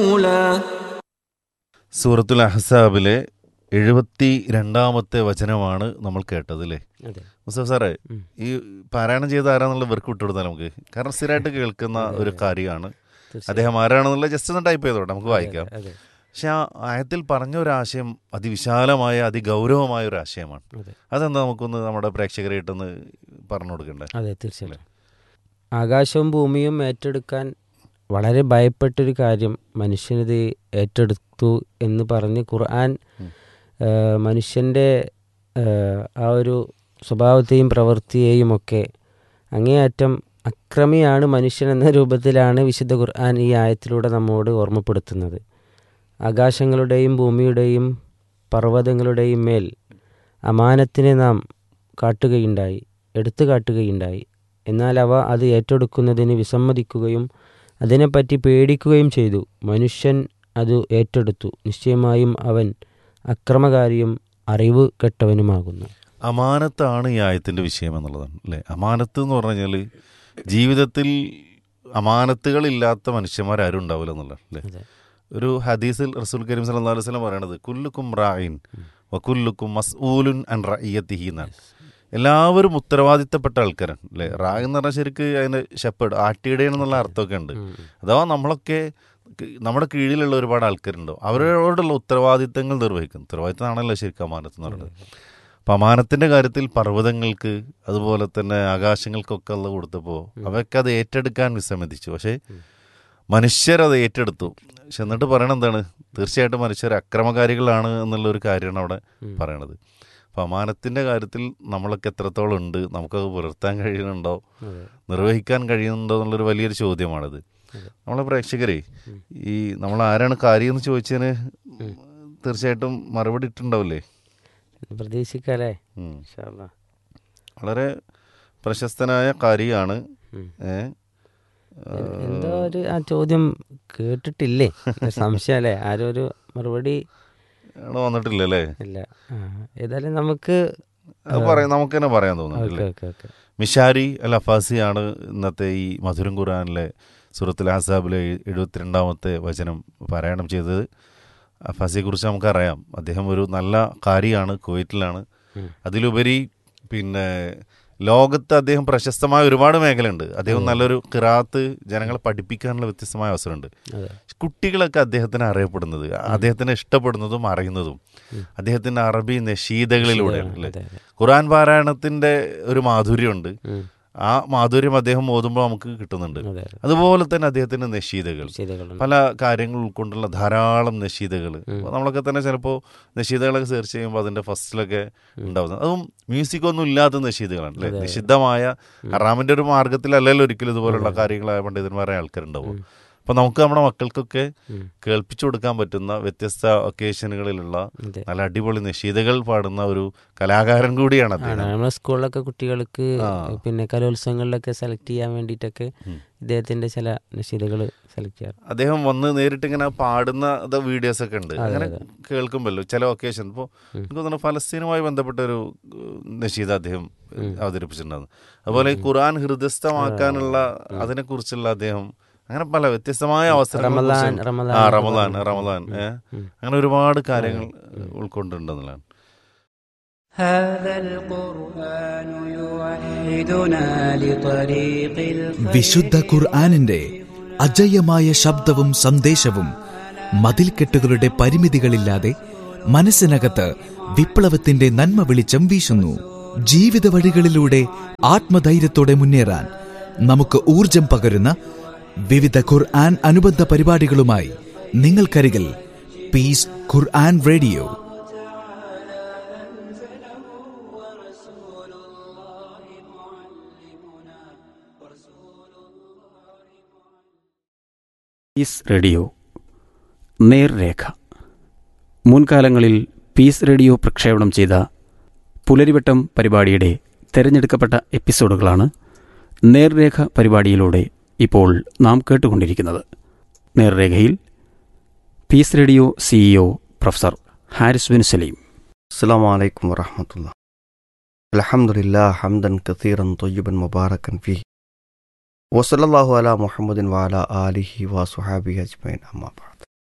رسولا സൂറത്തുൽ അഹ്സാബിലെ എഴുപത്തി രണ്ടാമത്തെ വചനമാണ് നമ്മൾ കേട്ടത് അല്ലേ അതെ മുസ്തഫ സാറേ ഉം. ഈ പാരായണം ചെയ്ത ആരാന്നുള്ള ഇവർക്ക് വിട്ടുകൊടുത്താൽ നമുക്ക് കാരണം സ്ഥിരമായിട്ട് കേൾക്കുന്ന ഒരു കാര്യമാണ് തീർച്ചയായും. അദ്ദേഹം ആരാണെന്നുള്ള ജസ്റ്റ് ഒന്ന് ടൈപ്പ് ചെയ്തോട്ടെ നമുക്ക് വായിക്കാം അതെ പക്ഷെ ആ ആയത്തിൽ പറഞ്ഞ ഒരു ആശയം അതിവിശാലമായ അതിഗൗരവമായ ഒരു ആശയമാണ് അതെ അതെന്താ നമുക്കൊന്ന് നമ്മുടെ പ്രേക്ഷകരായിട്ടൊന്ന് പറഞ്ഞു കൊടുക്കണ്ടേ അതെ തീർച്ചയായിട്ടും ആകാശവും ഭൂമിയും ഏറ്റെടുക്കാൻ വളരെ ഭയപ്പെട്ടൊരു കാര്യം മനുഷ്യനിത് ഏറ്റെടുത്തു എന്ന് പറഞ്ഞ് ഖുർആൻ ഉം. ആ, മനുഷ്യൻ്റെ ആ, ആ ഒരു സ്വഭാവത്തെയും പ്രവൃത്തിയെയും ഒക്കെ അങ്ങേയറ്റം അക്രമിയാണ് മനുഷ്യൻ എന്ന രൂപത്തിലാണ് വിശുദ്ധ ഖുർആൻ ഈ ആയത്തിലൂടെ നമ്മോട് ഓർമ്മപ്പെടുത്തുന്നത് ആകാശങ്ങളുടെയും ഭൂമിയുടെയും പർവ്വതങ്ങളുടെയും മേൽ അമാനത്തിനെ നാം കാട്ടുകയുണ്ടായി എടുത്തു കാട്ടുകയുണ്ടായി എന്നാൽ അവ അത് ഏറ്റെടുക്കുന്നതിന് വിസമ്മതിക്കുകയും അതിനെപ്പറ്റി പേടിക്കുകയും ചെയ്തു മനുഷ്യൻ അത് ഏറ്റെടുത്തു നിശ്ചയമായും അവൻ അക്രമകാരിയും അറിവ് കെട്ടവനുമാകുന്നു അമാനത്താണ് ഈ ആയത്തിന്റെ വിഷയം എന്നുള്ളതാണ് അല്ലേ അമാനത്ത് എന്ന് പറഞ്ഞു കഴിഞ്ഞാൽ ജീവിതത്തിൽ അമാനത്തുകളില്ലാത്ത മനുഷ്യന്മാരാരും ഉണ്ടാവില്ല എന്നുള്ളത് അല്ലേ അതെ ഒരു ഹദീസിൽ റസൂൽ കരീം സല്ലല്ലാഹു അലൈഹി വസല്ലം പറയണത് കുല്ലുക്കും റായിൻ വക്കുല്ലുക്കും മസ്ഊലുൻ അൻ റഇയത്തിഹി എന്നാണ് എല്ലാവരും ഉത്തരവാദിത്തപ്പെട്ട ആൾക്കാരാണ് അല്ലേ റായ് എന്ന് പറഞ്ഞാൽ ശരിക്ക് അതിന് ഷെപ്പേഡ് ആട്ടിയിടയൻ എന്നുള്ള അർത്ഥമൊക്കെ ഉണ്ട് ഉം. അഥവാ നമ്മളൊക്കെ ക- നമ്മുടെ കീഴിലുള്ള ഒരുപാട് ആൾക്കാരുണ്ടോ അവരോടുള്ള ഉത്തരവാദിത്തങ്ങൾ നിർവഹിക്കും ഉത്തരവാദിത്തമാണല്ലോ ശരിക്കും അമാനത്ത് എന്ന് പറയുന്നത് അപ്പം അമാനത്തിൻ്റെ കാര്യത്തിൽ പർവ്വതങ്ങൾക്ക് അതുപോലെ തന്നെ ആകാശങ്ങൾക്കൊക്കെ ഉള്ള കൊടുത്തപ്പോൾ അവയൊക്കെ അത് ഏറ്റെടുക്കാൻ വിസമ്മതിച്ചു പക്ഷേ മനുഷ്യരത് ഏറ്റെടുത്തു പക്ഷെ എന്നിട്ട് പറയണത് എന്താണ് തീർച്ചയായിട്ടും മനുഷ്യർ അക്രമകാരികളാണ് എന്നുള്ള ഒരു കാര്യമാണ് അവിടെ ഉം. പറയണത് അപ്പം അമാനത്തിൻ്റെ കാര്യത്തിൽ നമ്മളൊക്കെ എത്രത്തോളം ഉണ്ട് നമുക്കത് പുലർത്താൻ കഴിയുന്നുണ്ടോ അതെ നിർവഹിക്കാൻ കഴിയുന്നുണ്ടോ എന്നുള്ളൊരു വലിയൊരു ചോദ്യമാണത് അതെ. നമ്മളെ പ്രേക്ഷകരെ ഉം. ഈ നമ്മൾ ആരാണ് കാര്യം എന്ന് ചോദിച്ചതിന് ഉം. തീർച്ചയായിട്ടും മറുപടി ഇട്ടുണ്ടാവില്ലേ പ്രതീക്ഷിക്കാല്ലേ ഉം. ഇൻഷാ അല്ലാ. വളരെ പ്രശസ്തനായ കാരിയാണ് ഉം. ഏ എന്തോ ഒരു ആ ചോദ്യം കേട്ടിട്ടില്ലേ ഒരു സംശയമല്ലേ ആരും ഒരു മറുപടി ആണ് വന്നിട്ടില്ലല്ലേ ഇല്ല ആ, ഏതായാലും നമുക്ക് അത് പറയാം നമുക്ക് തന്നെ പറയാൻ ഓക്കെ തോന്നുന്നില്ലേ ഓക്കെ ഓക്കെ മിഷാരി അൽ അഫാസിയാണ് ഇന്നത്തെ ഈ മധുരം ഖുറാനിലെ സുറത്തുൽ ആസാബിലെ എഴുപത്തിരണ്ടാമത്തെ വചനം പാരായണം ചെയ്തത് അഫാസിയെക്കുറിച്ച് നമുക്കറിയാം അദ്ദേഹം ഒരു നല്ല കാരിയാണ് കുവൈറ്റിലാണ് ഉം. അതിലുപരി പിന്നെ ലോകത്ത് അദ്ദേഹം പ്രശസ്തമായ ഒരുപാട് മേഖലയുണ്ട് അദ്ദേഹം നല്ലൊരു കിറാത്ത് ജനങ്ങളെ പഠിപ്പിക്കാനുള്ള വ്യത്യസ്തമായ അവസരമുണ്ട് അതെ കുട്ടികളൊക്കെ അദ്ദേഹത്തിനെ അറിയപ്പെടുന്നത് അദ്ദേഹത്തിനെ ഇഷ്ടപ്പെടുന്നതും അറിയുന്നതും അദ്ദേഹത്തിന്റെ അറബി നഷീദകളിലൂടെയാണ് അല്ലേ അതെ അതെ ഖുറാൻ പാരായണത്തിന്റെ ഒരു മാധുര്യമുണ്ട് ഉം. ആ മാധുര്യം അദ്ദേഹം ഓതുമ്പോൾ നമുക്ക് കിട്ടുന്നുണ്ട് അതെ അതെ അതുപോലെ തന്നെ അദ്ദേഹത്തിന്റെ നഷീദകൾ ശരികളുണ്ട് പല കാര്യങ്ങൾ ഉൾക്കൊണ്ടുള്ള ധാരാളം നഷീദകൾ നമ്മളൊക്കെ തന്നെ ചിലപ്പോൾ നഷീദകളൊക്കെ സെർച്ച് ചെയ്യുമ്പോൾ അതിന്റെ ഫസ്റ്റിലൊക്കെ ഉണ്ടാവുന്നത് അതും മ്യൂസിക് ഒന്നും ഇല്ലാത്ത നഷീദകളാണ് അല്ലേ നിഷിദ്ധമായ ഹറാമിന്റെ ഒരു മാർഗത്തിലല്ലല്ലോ ഒരിക്കലും ഇതുപോലുള്ള കാര്യങ്ങളായ പണ്ഡിതന്മാരായ ആൾക്കാരുണ്ടാവും അപ്പൊ നമുക്ക് നമ്മുടെ മക്കൾക്കൊക്കെ ഉം. കേൾപ്പിച്ചു കൊടുക്കാൻ പറ്റുന്ന വ്യത്യസ്ത ഒക്കേഷനുകളിലുള്ള അതെ നല്ല അടിപൊളി നഷീദകൾ പാടുന്ന ഒരു കലാകാരൻ കൂടിയാണ് ആണ് അദ്ദേഹം നമ്മളെ സ്കൂളിലൊക്കെ കുട്ടികൾക്ക് ആ. പിന്നെ കലോത്സവങ്ങളിലൊക്കെ സെലക്ട് ചെയ്യാൻ വേണ്ടിയിട്ടൊക്കെ ഉം. ഇദ്ദേഹത്തിന്റെ ചില നിശീതകൾ സെലക്ട് ചെയ്യാറ് അദ്ദേഹം വന്ന് നേരിട്ട് ഇങ്ങനെ പാടുന്ന വീഡിയോസ് ഒക്കെ ഉണ്ട് അതെ, അങ്ങനെ അതെ. കേൾക്കുമല്ലോ ചില ഒക്കേഷൻ ഇപ്പോൾ എനിക്ക് തോന്നുന്നു ഫലസ്തീനുമായി ബന്ധപ്പെട്ട ഒരു നഷീദ അദ്ദേഹം അവതരിപ്പിച്ചിട്ടുണ്ടായിരുന്നു അതുപോലെ ഈ ഖുർആൻ ഹൃദയസ്ഥമാക്കാനുള്ള അതിനെക്കുറിച്ചുള്ള അദ്ദേഹം അങ്ങനെ പല വ്യത്യസ്തമായ അവസരങ്ങളെ റമദാൻ- കുറിച്ച് റമദാൻ ആ എന്നൊക്കെ റമദാൻ പറഞ്ഞു. റമദാൻ ഉം, ഏ ഉം. അങ്ങനെ ഒരുപാട് കാര്യങ്ങൾ ഉൾക്കൊണ്ടിട്ടുണ്ടെന്നുള്ളതാണ് هذا القرآن يوحدنا لطريق الخير വിശുദ്ധ ഖുർആാനിന്റെ അജയ്യമായ ശബ്ദവും സന്ദേശവും മതിൽക്കെട്ടുകളുടെ പരിമിതികളില്ലാതെ മനസ്സിനകത്ത് വിപ്ലവത്തിന്റെ നന്മ വെളിച്ചം വീശുന്നു ജീവിത വഴികളിലൂടെ ആത്മധൈര്യത്തോടെ മുന്നേറാൻ നമുക്ക് ഊർജം പകരുന്ന വിവിധ ഖുർആൻ അനുബന്ധ പരിപാടികളുമായി നിങ്ങൾക്കരികിൽ Peace Quran Radio Peace Radio നേർരേഖ മുൻകാലങ്ങളിൽ പീസ് റേഡിയോ പ്രക്ഷേപണം ചെയ്ത പുലരിവട്ടം പരിപാടിയുടെ തിരഞ്ഞെടുക്കപ്പെട്ട എപ്പിസോഡുകളാണ് നേർരേഖ പരിപാടിയിലൂടെ ഇപ്പോൾ നാം കേട്ടുകൊണ്ടിരിക്കുന്നത് നേർരേഖയിൽ Peace Radio CEO professor Haris bin Saleem السلام عليكم ورحمة الله الحمد لله حمدا كثيرا طيبا مباركا فيه وصلى الله على محمد وعلى آله وصحابه أجمعين أما بعد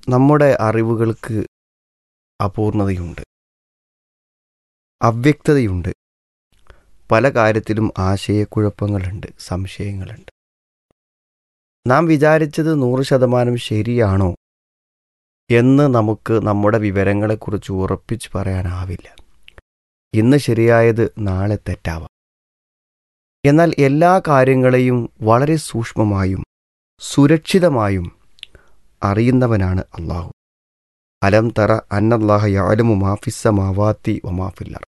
നമ്മുടെ അറിവുകൾക്ക് അപൂർണതയുണ്ട് അവ്യക്തതയുണ്ട് പല കാര്യത്തിലും ആശയക്കുഴപ്പങ്ങളുണ്ട് സംശയങ്ങളുണ്ട് നാം വിചാരിച്ചത് നൂറ് ശതമാനം ശരിയാണോ എന്ന് നമുക്ക് നമ്മുടെ വിവരങ്ങളെക്കുറിച്ച് ഉറപ്പിച്ച് പറയാനാവില്ല ഇന്ന് ശരിയായത് നാളെ തെറ്റാവാം എന്നാൽ എല്ലാ കാര്യങ്ങളെയും വളരെ സൂക്ഷ്മമായും സുരക്ഷിതമായും അറിയുന്നവനാണ് അള്ളാഹു അലം തറ അന്നല്ലാഹ യാലമു മാഫിസമാവാത്തി വമാഫില്ലർ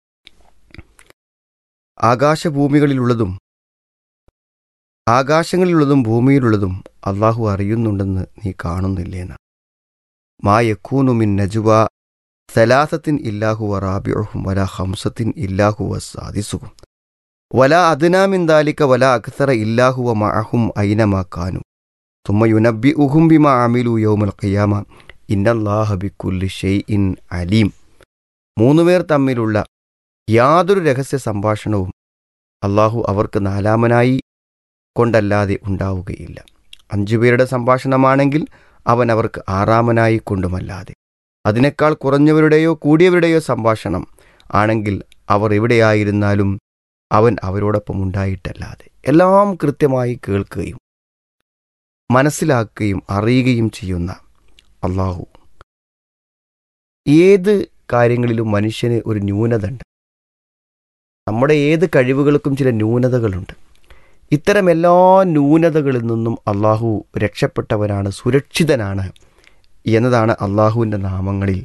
ആകാശഭൂമികളിലുള്ളതും ആകാശങ്ങളിലുള്ളതും ഭൂമിയിലുള്ളതും അള്ളാഹു അറിയുന്നുണ്ടെന്ന് നീ കാണുന്നില്ലേന്ന് മാ യക്കൂനു മിൻ നജുവ സലാസത്തിൻ ഇല്ലാഹു റാബിഉഹും വല ഹംസത്തിൻ ഇല്ലാഹു സാദിസുഹും വല അദ്നാമിൻ ദാലിക വല അക്സറ ഇല്ലാഹുവ മഅഹും ഐനമാ കാനു തുമ്മ യുനബി ഉഹും ബിമ അമിലു യൗമൽ ഖിയാമ ഇന്നല്ലാഹ ബിക്കുല്ലി ഷെയ്ഇൻ അലീം മൂന്നുപേർ തമ്മിലുള്ള യാതൊരു രഹസ്യ സംഭാഷണവും അള്ളാഹു അവർക്ക് നാലാമനായി കൊണ്ടല്ലാതെ ഉണ്ടാവുകയില്ല അഞ്ചുപേരുടെ സംഭാഷണമാണെങ്കിൽ അവൻ അവർക്ക് ആറാമനായി കൊണ്ടുമല്ലാതെ അതിനേക്കാൾ കുറഞ്ഞവരുടെയോ കൂടിയവരുടെയോ സംഭാഷണം ആണെങ്കിൽ അവർ എവിടെയായിരുന്നാലും അവൻ അവരോടൊപ്പം ഉണ്ടായിട്ടല്ലാതെ എല്ലാം കൃത്യമായി കേൾക്കുകയും മനസ്സിലാക്കുകയും അറിയുകയും ചെയ്യുന്ന അള്ളാഹു ഏത് കാര്യങ്ങളിലും മനുഷ്യന് ഒരു ന്യൂനത ഉണ്ട് നമ്മുടെ ഏത് കഴിവുകൾക്കും ചില ന്യൂനതകളുണ്ട് ഇത്തരം എല്ലാ ന്യൂനതകളിൽ നിന്നും അള്ളാഹു രക്ഷപ്പെട്ടവനാണ് സുരക്ഷിതനാണ് എന്നതാണ് അള്ളാഹുവിൻ്റെ നാമങ്ങളിൽ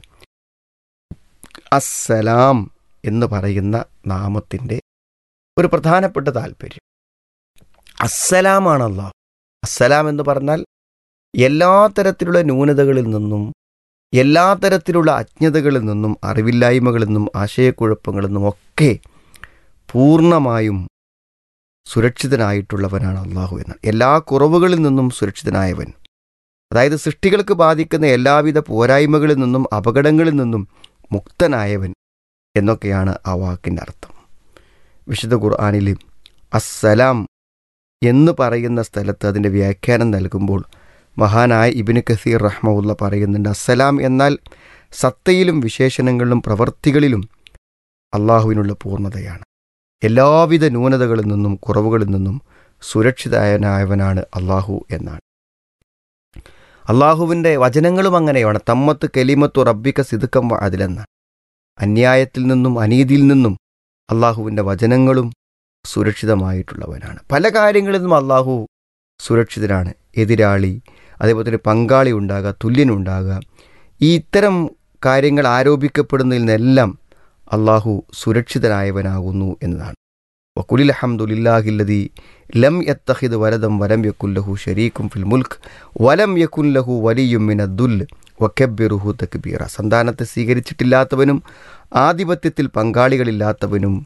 അസ്സലാം എന്ന് പറയുന്ന നാമത്തിൻ്റെ ഒരു പ്രധാനപ്പെട്ട താല്പര്യം അസ്സലാമാണ് അള്ളാഹു അസ്സലാം എന്ന് പറഞ്ഞാൽ എല്ലാ തരത്തിലുള്ള ന്യൂനതകളിൽ നിന്നും എല്ലാ തരത്തിലുള്ള അജ്ഞതകളിൽ നിന്നും അറിവില്ലായ്മകളിൽ നിന്നും ആശയക്കുഴപ്പങ്ങളിൽ നിന്നും ഒക്കെ പൂർണ്ണമായും സുരക്ഷിതനായിട്ടുള്ളവനാണ് അള്ളാഹു എന്നാണ് എല്ലാ കുറവുകളിൽ നിന്നും സുരക്ഷിതനായവൻ അതായത് സൃഷ്ടികൾക്ക് ബാധിക്കുന്ന എല്ലാവിധ പോരായ്മകളിൽ നിന്നും അപകടങ്ങളിൽ നിന്നും മുക്തനായവൻ എന്നൊക്കെയാണ് ആ വാക്കിൻ്റെ അർത്ഥം വിശുദ്ധ ഖുർആാനിൽ അസ്സലാം എന്ന് പറയുന്ന സ്ഥലത്ത് അതിൻ്റെ വ്യാഖ്യാനം നൽകുമ്പോൾ മഹാനായ ഇബിന് കസീർ റഹ്മുല്ല പറയുന്നുണ്ട് അസ്സലാം എന്നാൽ സത്തയിലും വിശേഷണങ്ങളിലും പ്രവൃത്തികളിലും അള്ളാഹുവിനുള്ള പൂർണ്ണതയാണ് എല്ലാവിധ ന്യൂനതകളിൽ നിന്നും കുറവുകളിൽ നിന്നും സുരക്ഷിതനായവനാണ് അള്ളാഹു എന്നാണ് അള്ളാഹുവിൻ്റെ വചനങ്ങളും അങ്ങനെയാണ് തമ്മത്ത് കെലിമത്തു റബ്ബിക്ക സിതുക്കം അതിലെന്നാണ് അന്യായത്തിൽ നിന്നും അനീതിയിൽ നിന്നും അള്ളാഹുവിൻ്റെ വചനങ്ങളും സുരക്ഷിതമായിട്ടുള്ളവനാണ് പല കാര്യങ്ങളിൽ നിന്നും അള്ളാഹു സുരക്ഷിതനാണ് എതിരാളി അതേപോലെ തന്നെ പങ്കാളി ഉണ്ടാകുക തുല്യനുണ്ടാകുക ഈ ഇത്തരം കാര്യങ്ങൾ ആരോപിക്കപ്പെടുന്നതിൽ നിന്നെല്ലാം അള്ളാഹു സുരക്ഷിതനായവനാകുന്നു എന്നതാണ് വക്കുലിൽ അഹമ്മദുലില്ലാഹില്ലതി ലം യത്തഹിദ് വലദം വലം യക്കുല്ലഹു ഷരീഖും ഫിൽ മുൽക്ക് വലം യക്കുല്ലഹു വലിയും മിനദ്ദുൽ വക്കബിറുഹു തക്ബീറ സന്താനത്തെ സ്വീകരിച്ചിട്ടില്ലാത്തവനും ആധിപത്യത്തിൽ പങ്കാളികളില്ലാത്തവനും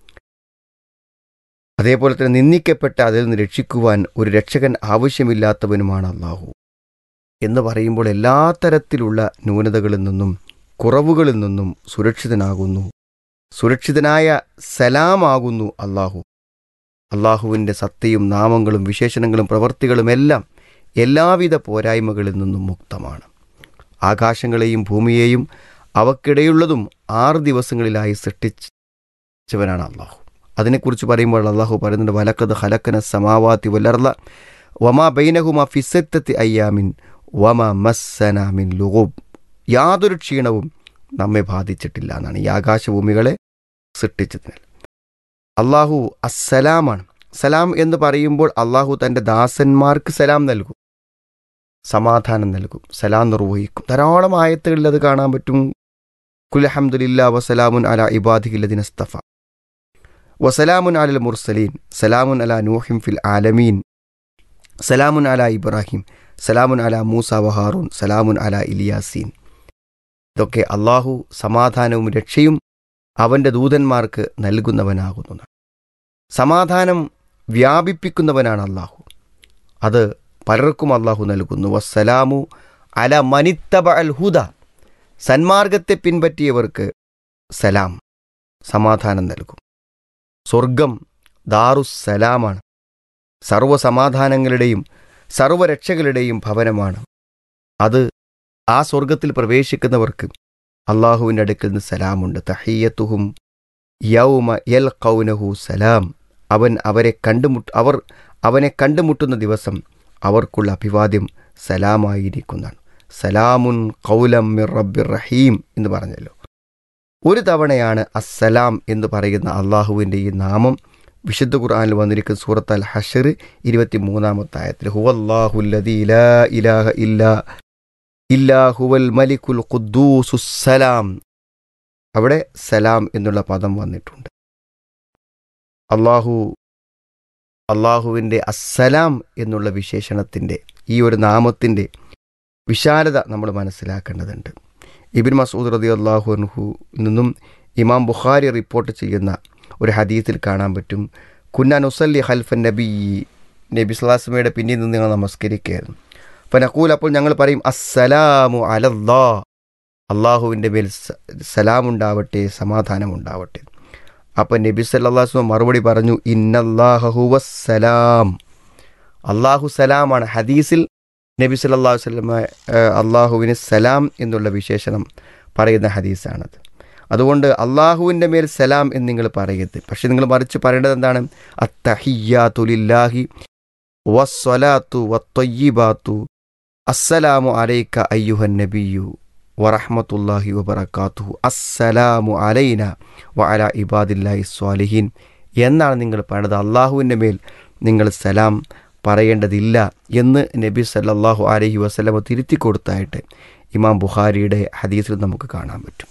അതേപോലെ തന്നെ നിന്ദിക്കപ്പെട്ട അതിൽ നിന്ന് രക്ഷിക്കുവാൻ ഒരു രക്ഷകൻ ആവശ്യമില്ലാത്തവനുമാണ് അള്ളാഹു എന്ന് പറയുമ്പോൾ എല്ലാ തരത്തിലുള്ള ന്യൂനതകളിൽ നിന്നും കുറവുകളിൽ നിന്നും സുരക്ഷിതനാകുന്നു സുരക്ഷിതനായ സലാമാകുന്നു അള്ളാഹു അള്ളാഹുവിൻ്റെ സത്തയും നാമങ്ങളും വിശേഷണങ്ങളും പ്രവൃത്തികളും എല്ലാം എല്ലാവിധ പോരായ്മകളിൽ നിന്നും മുക്തമാണ് ആകാശങ്ങളെയും ഭൂമിയെയും അവക്കിടയുള്ളതും ആറ് ദിവസങ്ങളിലായി സൃഷ്ടിച്ചവനാണ് അള്ളാഹു അതിനെക്കുറിച്ച് പറയുമ്പോൾ അള്ളാഹു പറയുന്നുണ്ട് വലക്കത് ഹലക്കന സമാവാത്തി വലർല വമാ ബൈനഹുമ ഫിസത്തത്തി അയ്യാമിൻ വമ മസ്സനാമിൻ ലുഗൂബ് യാതൊരു ക്ഷീണവും നമ്മെ ബാധിച്ചിട്ടില്ല എന്നാണ് ഈ ആകാശഭൂമികളെ സൃഷ്ടിച്ചതിനാൽ അള്ളാഹു അസ്സലാമാണ് സലാം എന്ന് പറയുമ്പോൾ അള്ളാഹു തൻ്റെ ദാസന്മാർക്ക് സലാം നൽകും സമാധാനം നൽകും സലാം നിർവഹിക്കും ധാരാളം ആയത്തുകളിൽ അത് കാണാൻ പറ്റും കുലഹമുല്ല വസലാമുൻ അല ഇബാദിഹില്ലദിനസ്തഫ വസലാമുൻ അലൽ മുർസലീൻ സലാമുൻ അല നൂഹിം ഫിൽ ആലമീൻ സലാമുൻ അല ഇബ്രാഹിം സലാമുൻ അല മൂസ വഹാറൂൻ സലാമുൻ അല ഇലിയാസീൻ ഇതൊക്കെ അള്ളാഹു സമാധാനവും രക്ഷയും അവൻ്റെ ദൂതന്മാർക്ക് നൽകുന്നവനാകുന്നതാണ് സമാധാനം വ്യാപിപ്പിക്കുന്നവനാണ് അള്ളാഹു അത് പലർക്കും അള്ളാഹു നൽകുന്നു വസ്സലാമു അല മനിത്തബ അൽ ഹുദ സന്മാർഗത്തെ പിൻപറ്റിയവർക്ക് സലാം സമാധാനം നൽകും സ്വർഗം ദാറുസലാമാണ് സർവ്വസമാധാനങ്ങളുടെയും സർവ്വരക്ഷകളുടെയും ഭവനമാണ് അത് ആ സ്വർഗത്തിൽ പ്രവേശിക്കുന്നവർക്ക് അള്ളാഹുവിൻ്റെ അടുക്കൽ നിന്ന് സലാമുണ്ട് തഹയ്യത്തുഹും യൗമ യൽ കൗനഹു സലാം അവൻ അവരെ കണ്ടുമുട്ട് അവർ അവനെ കണ്ടുമുട്ടുന്ന ദിവസം അവർക്കുള്ള അഭിവാദ്യം സലാമായിരിക്കുന്നതാണ് സലാമുൻ കൗലം മിർ റബ്ബിർ റഹീം എന്ന് പറഞ്ഞല്ലോ ഒരു തവണയാണ് അസ്സലാം എന്ന് പറയുന്ന അള്ളാഹുവിൻ്റെ ഈ നാമം വിശുദ്ധ ഖുർആനിൽ വന്നിരിക്കുന്ന സൂറത്ത് അൽ ഹഷർ ഇരുപത്തി മൂന്നാമത്തെ ആയത്തിൽ ഹുവല്ലാഹുല്ലദീ ലാ ഇലാഹ ഇല്ലാ ഇല്ലാ ഹുവൽ മലിക്കുൽ ഖുദ്ദൂസുസ്സലാം അവിടെ സലാം എന്നുള്ള പദം വന്നിട്ടുണ്ട് അള്ളാഹു അള്ളാഹുവിൻ്റെ അസ്സലാം എന്നുള്ള വിശേഷണത്തിൻ്റെ ഈ ഒരു നാമത്തിൻ്റെ വിശാലത നമ്മൾ മനസ്സിലാക്കേണ്ടതുണ്ട് ഇബിൻ മസൂദ് റതി അള്ളാഹു അൻഹു നിന്നും ഇമാം ബുഖാരി റിപ്പോർട്ട് ചെയ്യുന്ന ഒരു ഹദീത്തിൽ കാണാൻ പറ്റും കുന്ന നുസല്ലി ഹൽഫൻ നബി നബി സ്വലാസ്മയുടെ പിന്നിൽ നിന്ന് ഞങ്ങൾ നമസ്കരിക്കുകയായിരുന്നു ഫനക്കൂൽ അപ്പോൾ ഞങ്ങൾ പറയും അസ്സലാമു അലല്ലാ അള്ളാഹുവിൻ്റെ മേൽ സ- സലാമുണ്ടാവട്ടെ സമാധാനമുണ്ടാവട്ടെ അപ്പം നബി സല്ലാസ്മ മറുപടി പറഞ്ഞു ഇന്നല്ലാഹുവസ്സലാം അള്ളാഹു സലാമാണ് ഹദീസിൽ നബി സല്ലല്ലാഹു അലൈഹി വസല്ലമ ഏഹ്, അള്ളാഹുവിന് സലാം എന്നുള്ള വിശേഷണം പറയുന്ന ഹദീസാണത് അതുകൊണ്ട് അള്ളാഹുവിൻ്റെ മേൽ സലാം എന്ന് നിങ്ങൾ പറയരുത് പക്ഷെ നിങ്ങൾ മറിച്ച് പറയേണ്ടത് എന്താണ് അത്തഹിയാത്തുലില്ലാഹി വസ്വലാത്തു വത്തൊയ്യിബാത്തു അസ്സലാമു അലൈക്ക അയ്യുഹൻ നബിയു വറഹ്മത്തുള്ളാഹി വബറകാതുഹു അസ്സലാമു അലൈന വ അല ഇബാദില്ലാഹി സ്വാലിഹീൻ എന്നാണ് നിങ്ങൾ പറയുന്നത് അള്ളാഹുവിൻ്റെ മേൽ നിങ്ങൾ സലാം പറയേണ്ടതില്ല എന്ന് നബി സല്ലല്ലാഹു അലൈഹി വസല്ലമ തിരുത്തി കൊടുത്തായിട്ട് ഇമാം ബുഖാരിയുടെ ഹദീസിൽ നമുക്ക് കാണാൻ പറ്റും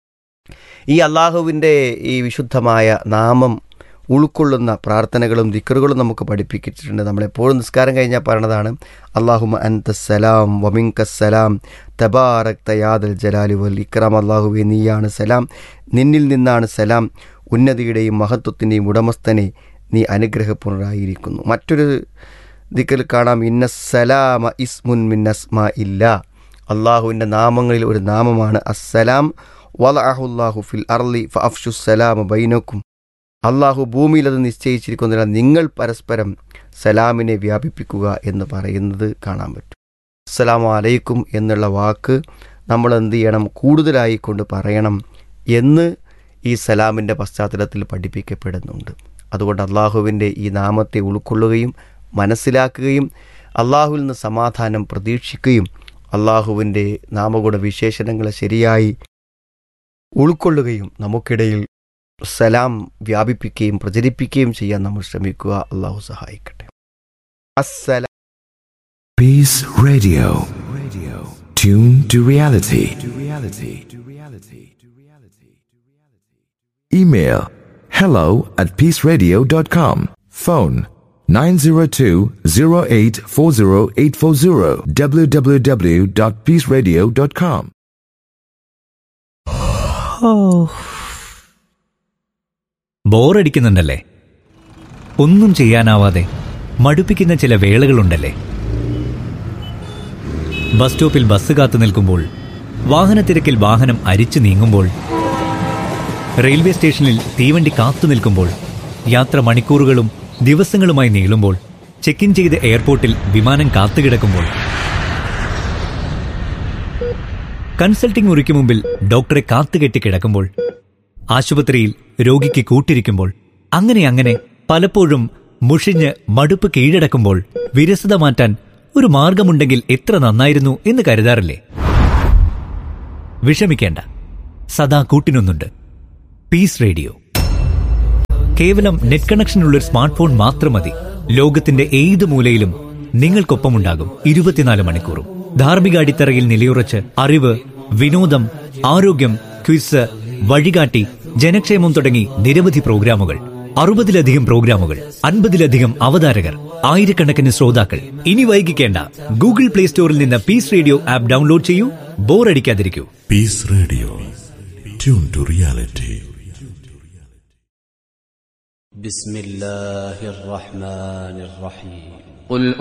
ഈ അള്ളാഹുവിൻ്റെ ഈ വിശുദ്ധമായ നാമം ഉൾക്കൊള്ളുന്ന പ്രാർത്ഥനകളും ദിക്കറുകളും നമുക്ക് പഠിപ്പിച്ചിട്ടുണ്ട് നമ്മളെപ്പോഴും നിസ്കാരം കഴിഞ്ഞാൽ പറയണതാണ് അള്ളാഹുമ അൻതസ്സലാം വമിങ്കസ്സലാം തബാറക് തയാദൽ ജലാലി വൽ ഇക്രാം അള്ളാഹുവെ നീയാണ് സലാം നിന്നിൽ നിന്നാണ് സലാം ഉന്നതിയുടെയും മഹത്വത്തിൻ്റെയും ഉടമസ്ഥനെ നീ അനുഗ്രഹപൂർണ്ണരായിരിക്കുന്നു മറ്റൊരു ദിക്കൽ കാണാം ഇന്നസ്സലാമ ഇസ്മുൻ മിന്നസ്മ ഇല്ല അള്ളാഹുവിൻ്റെ നാമങ്ങളിൽ ഒരു നാമമാണ് അസ്സലാം വലഅഹുല്ലാഹു ഫിൽ അർലി ഫഅഫ്ഷുസ്സലാമ ബൈനക്കും അള്ളാഹു ഭൂമിയിൽ അത് നിശ്ചയിച്ചിരിക്കുന്നതിനാൽ നിങ്ങൾ പരസ്പരം സലാമിനെ വ്യാപിപ്പിക്കുക എന്ന് പറയുന്നത് കാണാൻ പറ്റും അസ്സലാമു അലൈക്കും എന്നുള്ള വാക്ക് നമ്മൾ എന്ത് ചെയ്യണം കൂടുതലായി കൊണ്ട് പറയണം എന്ന് ഈ സലാമിൻ്റെ പശ്ചാത്തലത്തിൽ പഠിപ്പിക്കപ്പെടുന്നുണ്ട് അതുകൊണ്ട് അള്ളാഹുവിൻ്റെ ഈ നാമത്തെ ഉൾക്കൊള്ളുകയും മനസ്സിലാക്കുകയും അള്ളാഹുവിൽ നിന്ന് സമാധാനം പ്രതീക്ഷിക്കുകയും അള്ളാഹുവിൻ്റെ നാമഗുണ വിശേഷണങ്ങളെ ശരിയായി ഉൾക്കൊള്ളുകയും നമുക്കിടയിൽ സലാം വ്യാപിപ്പിക്കുകയും പ്രചരിപ്പിക്കുകയും ചെയ്യാൻ നമ്മൾ ശ്രമിക്കുക അള്ളാഹു സഹായിക്കട്ടെ അസ്സലാം Peace Radio. Radio. Tune to reality. To reality. To reality. To reality. Email hello at peaceradio.com. Phone 902-0840840 www.peaceradio.com. ബോറടിക്കുന്നുണ്ടല്ലേ ഒന്നും ചെയ്യാനാവാതെ മടുപ്പിക്കുന്ന ചില വേളകളുണ്ടല്ലേ ബസ് സ്റ്റോപ്പിൽ ബസ് കാത്തു നിൽക്കുമ്പോൾ വാഹനത്തിരക്കിൽ വാഹനം അരിച്ചു നീങ്ങുമ്പോൾ റെയിൽവേ സ്റ്റേഷനിൽ തീവണ്ടി കാത്തു നിൽക്കുമ്പോൾ യാത്ര മണിക്കൂറുകളും ദിവസങ്ങളുമായി നീളുമ്പോൾ ചെക്ക് ഇൻ ചെയ്ത് എയർപോർട്ടിൽ വിമാനം കാത്തുകിടക്കുമ്പോൾ കൺസൾട്ടിംഗ് മുറിക്ക് മുമ്പിൽ ഡോക്ടറെ കാത്തുകെട്ടി കിടക്കുമ്പോൾ ആശുപത്രിയിൽ രോഗിക്ക് കൂട്ടിരിക്കുമ്പോൾ അങ്ങനെ അങ്ങനെ പലപ്പോഴും മുഷിഞ്ഞ് മടുപ്പ് കീഴടക്കുമ്പോൾ വിരസത മാറ്റാൻ ഒരു മാർഗമുണ്ടെങ്കിൽ എത്ര നന്നായിരുന്നു എന്ന് കരുതാറില്ലേ വിഷമിക്കേണ്ട സദാ കൂട്ടിനൊന്നുണ്ട് പീസ് റേഡിയോ കേവലം നെറ്റ് കണക്ഷനുള്ള ഒരു സ്മാർട്ട് ഫോൺ മാത്രം മതി ലോകത്തിന്റെ ഏത് മൂലയിലും നിങ്ങൾക്കൊപ്പമുണ്ടാകും ഇരുപത്തിനാല് മണിക്കൂറും ധാർമ്മിക അടിത്തറയിൽ നിലയുറച്ച് അറിവ് വിനോദം ആരോഗ്യം ക്വിസ് വഴികാട്ടി ജനക്ഷേമം തുടങ്ങി നിരവധി പ്രോഗ്രാമുകൾ അറുപതിലധികം പ്രോഗ്രാമുകൾ അൻപതിലധികം അവതാരകർ ആയിരക്കണക്കിന് ശ്രോതാക്കൾ ഇനി വൈകിക്കേണ്ട ഗൂഗിൾ പ്ലേ സ്റ്റോറിൽ നിന്ന് പീസ് റേഡിയോ ആപ്പ് ഡൗൺലോഡ് ചെയ്യൂ ബോറടിക്കാതിരിക്കൂ Peace Radio. Tune to reality. بسم الله الرحمن الرحيم قل